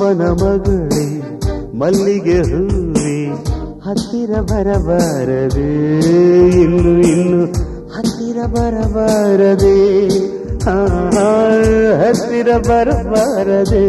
ಮಾವನ ಮಗಳೇ ಮಲ್ಲಿಗೆ ಹೂವೆ ಹತ್ತಿರ ಬರಬಾರದೆ ಇನ್ನು ಇನ್ನು ಹತ್ತಿರ ಬರಬಾರದೆ ಆ, ಹತ್ತಿರ ಬರಬಾರದೆ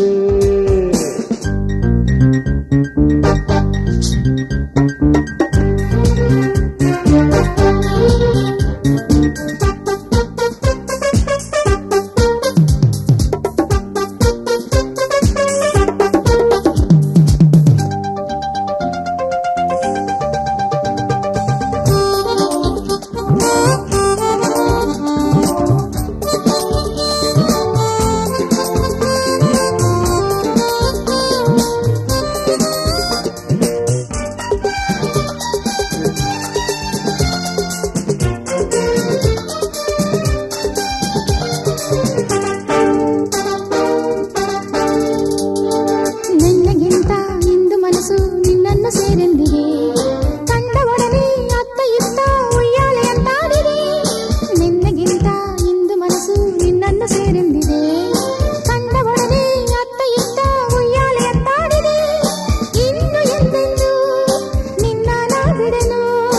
ನಿನ್ನಗಿಂತ ಇಂದು ಮನಸ್ಸು ನಿನ್ನನ್ನು ಸೇರೆಂದಿದೆ ಕಂಡ ಒಡನೆ ಅತ್ತ ಇತ್ತ ಉಯ್ಯಾಲೆ ಅಂತಾಡಿದೆ ನಿನ್ನಗಿಂತ ಇಂದು ಮನಸ್ಸು ನಿನ್ನನ್ನು ಸೇರೆಂದಿದೆ ಕಂಡ ಒಡನೆ ಅತ್ತ ಇತ್ತ ಉಯ್ಯಾಲೆ ಅಂತಾಡಿದೆ ಇನ್ನು ಎಂದೆಂದು ನಿನ್ನ ನಾ ಬಿಡೆನು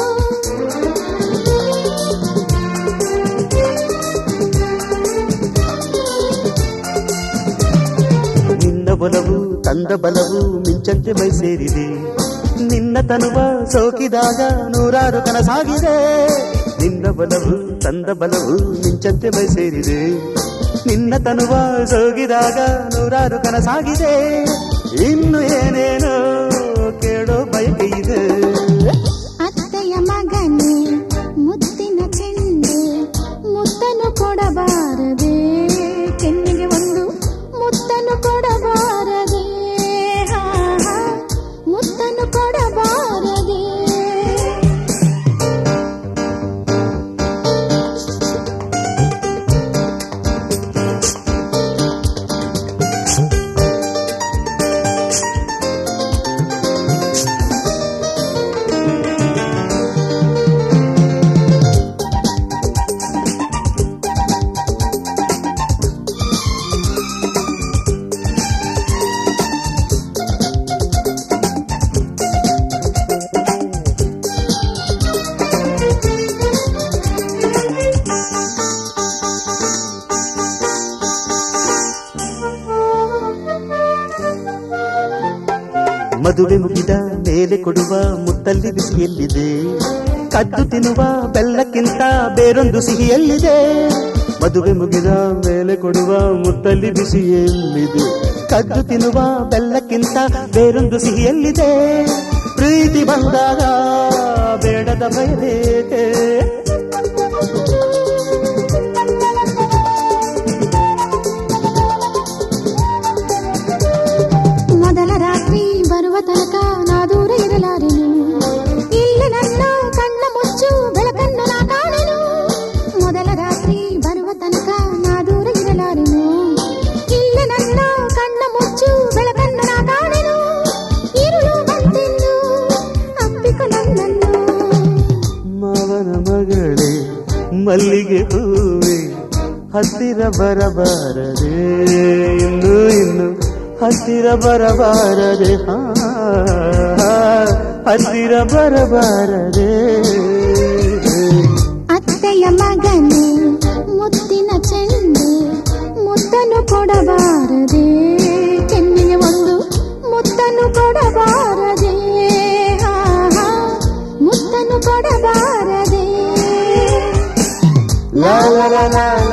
ನಿನ್ನ ಬಲವು ತಂದ ಬಲವು ಮಿಂಚಂತೆ ಮೈ ಸೇರಿದೆ ನಿನ್ನ ತನುವ ಸೋಕಿದಾಗ ನೂರಾರು ಕನಸಾಗಿದೆ ನಿನ್ನ ಬಲವು ತಂದ ಬಲವು ಮಿಂಚಂತೆ ಮೈ ಸೇರಿದೆ ನಿನ್ನ ತನುವ ಸೋಗಿದಾಗ ನೂರಾರು ಕನಸಾಗಿದೆ ಇನ್ನು ಏನೇನೋ ಕೇಳೋ ಬಯಕೆ ಇದೆ ಅತ್ತೆಯ ಮಗನೇ ಮುತ್ತಿನ ಚೆಂಡೆ ಮುತ್ತನ್ನು ಕೊಡಬಾರದೆ ಕೆನ್ನಿಗೆ ಒಂದು ಮುತ್ತನ್ನು ಕೊಡಬಾರದೆ ಹಾ, ಹಾ, ಮುತ್ತನ್ನು ಕೊಡಬಾರದೆ ಮದುವೆ ಮುಗಿದ ಮೇಲೆ ಕೊಡುವ ಮುತ್ತಲ್ಲಿ ಬಿಸಿಯಲ್ಲಿದೆ ಕದ್ದು ತಿನ್ನುವ ಬೆಲ್ಲಕ್ಕಿಂತ ಬೇರೊಂದು ಸಿಹಿಯಲ್ಲಿದೆ ಮದುವೆ ಮುಗಿದ ಮೇಲೆ ಕೊಡುವ ಮುತ್ತಲ್ಲಿ ಬಿಸಿಯಲ್ಲಿದೆ ಕದ್ದು ತಿನ್ನುವ ಬೆಲ್ಲಕ್ಕಿಂತ ಬೇರೊಂದು ಸಿಹಿಯಲ್ಲಿದೆ ಪ್ರೀತಿ ಬಂದಾಗ ಬೇಡದ ಬಯಲೇಕೆ ಮೊದಲ ರಾತ್ರಿ ಬರುವ ತನಕ ನಾ ದೂರ ಇರಲಾರೆನು ಇಲ್ಲಿ ನನ್ನ ಕಣ್ಣ ಮುಚ್ಚು ಬೆಳಕನ್ನು ನಾ ಕಾಣೆನು ಮೊದಲ ರಾತ್ರಿ ಬರುವ ತನಕ ನಾ ದೂರ ಇರಲಾರೆನು ಇಲ್ಲಿ ನನ್ನ ಕಣ್ಣ ಮುಚ್ಚು ಬೆಳಕನ್ನು ನಾ ಕಾಣೆನು ಇರುಳು ಬಂತೆಂದು ಅಪ್ಪಿಕೊ ನನ್ನನ್ನು ಮಾವನ ಮಗಳೇ ಮಲ್ಲಿಗೆ ಹೂವೆ ಹತ್ತಿರ ಬರಬಾರದೆ ಇನ್ನು ಇನ್ನು ಹತ್ತಿರ ಬರಬಾರದೆ ಹಾ ಹತ್ತಿರ ಬರಬಾರದೆ ಅತ್ತೆಯ ಮಗನೇ ಮುತ್ತಿನ ಚೆಂಡೆ ಮುತ್ತನ್ನು ಕೊಡಬಾರದೆ ಕೆನ್ನಿಗೆ ಒಂದು ಮುತ್ತನ್ನು ಕೊಡಬಾರದೆ ಹಾ, ಹಾ, ಮುತ್ತನ್ನು ಕೊಡಬಾರದೆ ಲಾ ಲಾ ಲಾ ಲಾ